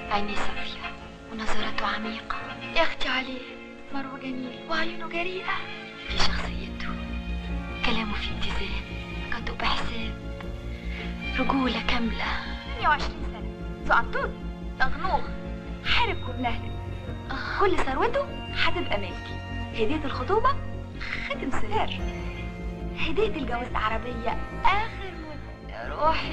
عينيه صافية ونظراته عميقة يا أختي عليه مروه جميل وعيونه جريئة في شخصيته كلامه فيه اتزان قده بحساب رجولة كاملة 120 سنة زقنطوط طغنوغ حارب وبنهلك كل ثروته هتبقى ملكي هدية الخطوبة ختم سرار هدية الجواز عربية آخر مدة يا روحي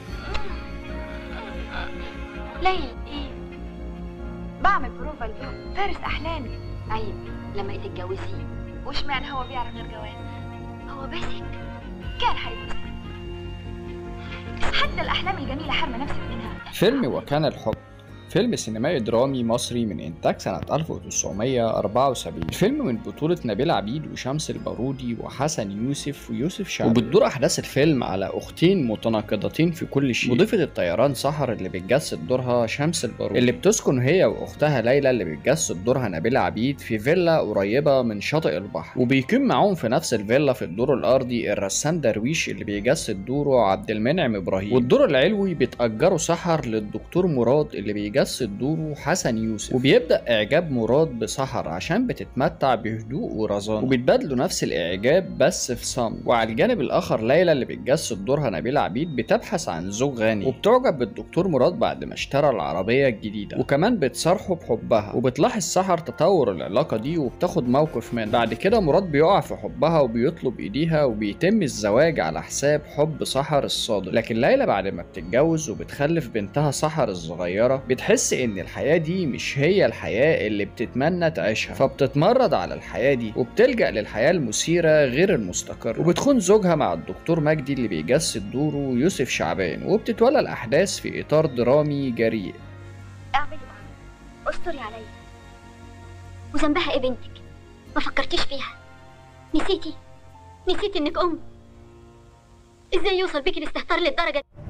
ليل ايه بعمل بروفا اليوم فارس أحلامي عيب لما تتجوزيه وش معنى هو بيعرف غير جواز هو باسك كان هيبوسني حتى الأحلام الجميلة حرمة نفسك منها فيلم وكان الحب فيلم سينمائي درامي مصري من إنتاج سنة 1974 الفيلم من بطولة نبيل عبيد وشمس البارودي وحسن يوسف ويوسف شعبان وبتدور أحداث الفيلم على أختين متناقضتين في كل شيء مضيفة الطيران سحر اللي بتجسد دورها شمس البارودي اللي بتسكن هي وأختها ليلى اللي بتجسد دورها نبيل عبيد في فيلا قريبة من شاطئ البحر وبيقيم معاهم في نفس الفيلا في الدور الأرضي الرسام درويش اللي بيجسد دوره عبد المنعم إبراهيم والدور العلوي بتأجره سحر للدكتور مراد اللي بيجسد دوره حسن يوسف وبيبدأ إعجاب مراد بسحر عشان بتتمتع بهدوء ورزانة وبيتبادلوا نفس الإعجاب بس في صمت وعلى الجانب الآخر ليلى اللي بتجسد دورها نبيل عبيد بتبحث عن زوج غني وبتعجب بالدكتور مراد بعد ما اشترى العربية الجديدة وكمان بتصارحه بحبها وبتلاحظ سحر تطور العلاقة دي وبتاخد موقف منه بعد كده مراد بيقع في حبها وبيطلب ايديها وبيتم الزواج على حساب حب سحر الصادق لكن ليلى بعد ما بتتجوز وبتخلف بنتها سحر الصغيرة بتحس ان الحياة دي مش هي الحياة اللي بتتمنى تعيشها فبتتمرد على الحياة دي وبتلجأ للحياة المثيرة غير المستقرة وبتخون زوجها مع الدكتور مجدي اللي بيجسد دوره يوسف شعبان وبتتولى الأحداث في إطار درامي جريء اعملي معروف استري عليا وذنبها ايه بنتك ما فكرتيش فيها نسيتي نسيتي انك ام ازاي يوصل بيكي الاستهتار للدرجه دي؟